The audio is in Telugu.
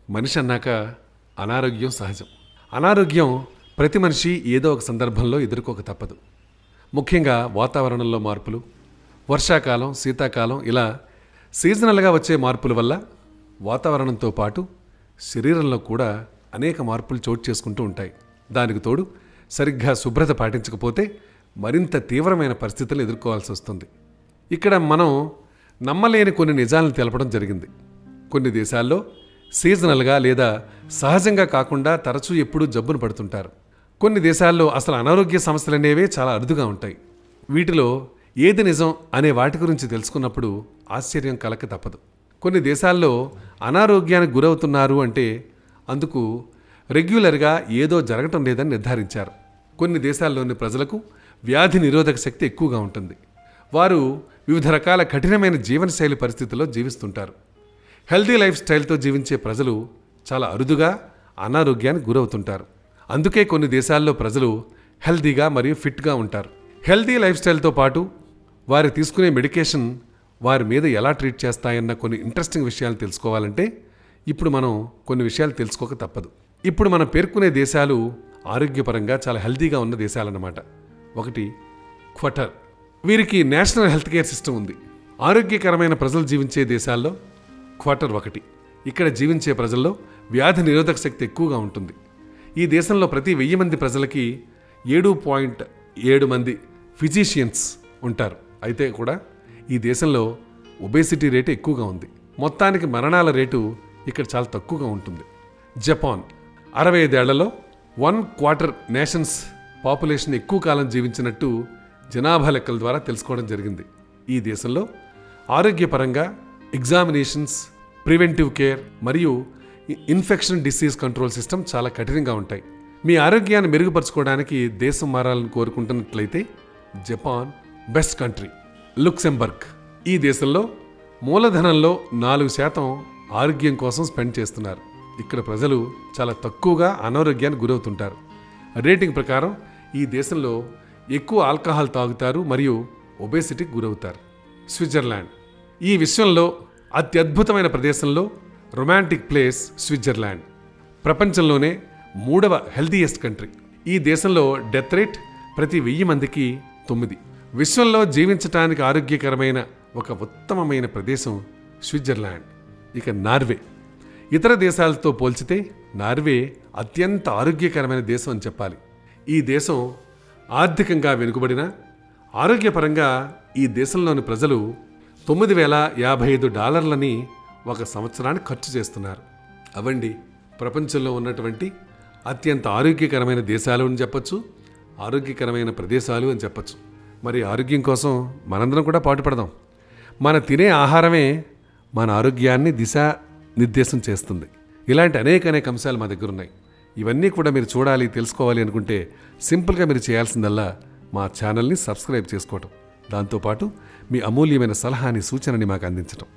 మనిషి అన్నాక అనారోగ్యం సహజం అనారోగ్యం ప్రతి మనిషి ఏదో ఒక సందర్భంలో ఎదుర్కోక తప్పదు ముఖ్యంగా వాతావరణంలో మార్పులు వర్షాకాలం శీతాకాలం ఇలా సీజనల్గా వచ్చే మార్పుల వల్ల వాతావరణంతో పాటు శరీరంలో కూడా అనేక మార్పులు చోటు చేసుకుంటూ ఉంటాయి దానికి తోడు సరిగ్గా శుభ్రత పాటించకపోతే మరింత తీవ్రమైన పరిస్థితులు ఎదుర్కోవాల్సి వస్తుంది ఇక్కడ మనం నమ్మలేని కొన్ని నిజాలను తెలపడం జరిగింది కొన్ని దేశాల్లో సీజనల్గా లేదా సహజంగా కాకుండా తరచూ ఎప్పుడూ జబ్బును పడుతుంటారు కొన్ని దేశాల్లో అసలు అనారోగ్య సమస్యలు అనేవే చాలా అరుదుగా ఉంటాయి వీటిలో ఏది నిజం అనే వాటి గురించి తెలుసుకున్నప్పుడు ఆశ్చర్యం కలక తప్పదు కొన్ని దేశాల్లో అనారోగ్యానికి గురవుతున్నారు అంటే అందుకు రెగ్యులర్గా ఏదో జరగటం లేదని నిర్ధారించారు కొన్ని దేశాల్లోని ప్రజలకు వ్యాధి నిరోధక శక్తి ఎక్కువగా ఉంటుంది వారు వివిధ రకాల కఠినమైన జీవనశైలి పరిస్థితుల్లో జీవిస్తుంటారు హెల్దీ లైఫ్ స్టైల్తో జీవించే ప్రజలు చాలా అరుదుగా అనారోగ్యానికి గురవుతుంటారు అందుకే కొన్ని దేశాల్లో ప్రజలు హెల్దీగా మరియు ఫిట్గా ఉంటారు హెల్దీ లైఫ్ స్టైల్తో పాటు వారు తీసుకునే మెడికేషన్ వారి మీద ఎలా ట్రీట్ చేస్తాయన్న కొన్ని ఇంట్రెస్టింగ్ విషయాలు తెలుసుకోవాలంటే ఇప్పుడు మనం కొన్ని విషయాలు తెలుసుకోక తప్పదు ఇప్పుడు మనం పేర్కొనే దేశాలు ఆరోగ్యపరంగా చాలా హెల్దీగా ఉన్న దేశాలన్నమాట ఒకటి క్వటర్ వీరికి నేషనల్ హెల్త్ కేర్ సిస్టమ్ ఉంది ఆరోగ్యకరమైన ప్రజలు జీవించే దేశాల్లో క్వార్టర్ ఒకటి ఇక్కడ జీవించే ప్రజల్లో వ్యాధి నిరోధక శక్తి ఎక్కువగా ఉంటుంది ఈ దేశంలో ప్రతి వెయ్యి మంది ప్రజలకి ఏడు పాయింట్ ఏడు మంది ఫిజీషియన్స్ ఉంటారు అయితే కూడా ఈ దేశంలో ఒబేసిటీ రేటు ఎక్కువగా ఉంది మొత్తానికి మరణాల రేటు ఇక్కడ చాలా తక్కువగా ఉంటుంది జపాన్ అరవై ఐదేళ్లలో వన్ క్వార్టర్ నేషన్స్ పాపులేషన్ ఎక్కువ కాలం జీవించినట్టు జనాభా లెక్కల ద్వారా తెలుసుకోవడం జరిగింది ఈ దేశంలో ఆరోగ్యపరంగా ఎగ్జామినేషన్స్ ప్రివెంటివ్ కేర్ మరియు ఇన్ఫెక్షన్ డిసీజ్ కంట్రోల్ సిస్టమ్ చాలా కఠినంగా ఉంటాయి మీ ఆరోగ్యాన్ని మెరుగుపరచుకోవడానికి దేశం మారాలని కోరుకుంటున్నట్లయితే జపాన్ బెస్ట్ కంట్రీ లుక్సెంబర్గ్ ఈ దేశంలో మూలధనంలో నాలుగు శాతం ఆరోగ్యం కోసం స్పెండ్ చేస్తున్నారు ఇక్కడ ప్రజలు చాలా తక్కువగా అనారోగ్యానికి గురవుతుంటారు రేటింగ్ ప్రకారం ఈ దేశంలో ఎక్కువ ఆల్కహాల్ తాగుతారు మరియు ఒబేసిటీకి గురవుతారు స్విట్జర్లాండ్ ఈ విశ్వంలో అత్యద్భుతమైన ప్రదేశంలో రొమాంటిక్ ప్లేస్ స్విట్జర్లాండ్ ప్రపంచంలోనే మూడవ హెల్తీయెస్ట్ కంట్రీ ఈ దేశంలో డెత్ రేట్ ప్రతి వెయ్యి మందికి తొమ్మిది విశ్వంలో జీవించటానికి ఆరోగ్యకరమైన ఒక ఉత్తమమైన ప్రదేశం స్విట్జర్లాండ్ ఇక నార్వే ఇతర దేశాలతో పోల్చితే నార్వే అత్యంత ఆరోగ్యకరమైన దేశం అని చెప్పాలి ఈ దేశం ఆర్థికంగా వెనుకబడిన ఆరోగ్యపరంగా ఈ దేశంలోని ప్రజలు తొమ్మిది వేల యాభై ఐదు డాలర్లని ఒక సంవత్సరానికి ఖర్చు చేస్తున్నారు అవండి ప్రపంచంలో ఉన్నటువంటి అత్యంత ఆరోగ్యకరమైన దేశాలు అని చెప్పచ్చు ఆరోగ్యకరమైన ప్రదేశాలు అని చెప్పచ్చు మరి ఆరోగ్యం కోసం మనందరం కూడా పాటుపడదాం మన తినే ఆహారమే మన ఆరోగ్యాన్ని దిశా నిర్దేశం చేస్తుంది ఇలాంటి అనేక అనేక అంశాలు మా దగ్గర ఉన్నాయి ఇవన్నీ కూడా మీరు చూడాలి తెలుసుకోవాలి అనుకుంటే సింపుల్గా మీరు చేయాల్సిందల్లా మా ఛానల్ని సబ్స్క్రైబ్ చేసుకోవటం దాంతోపాటు మీ అమూల్యమైన సలహాని సూచనని మాకు అందించటం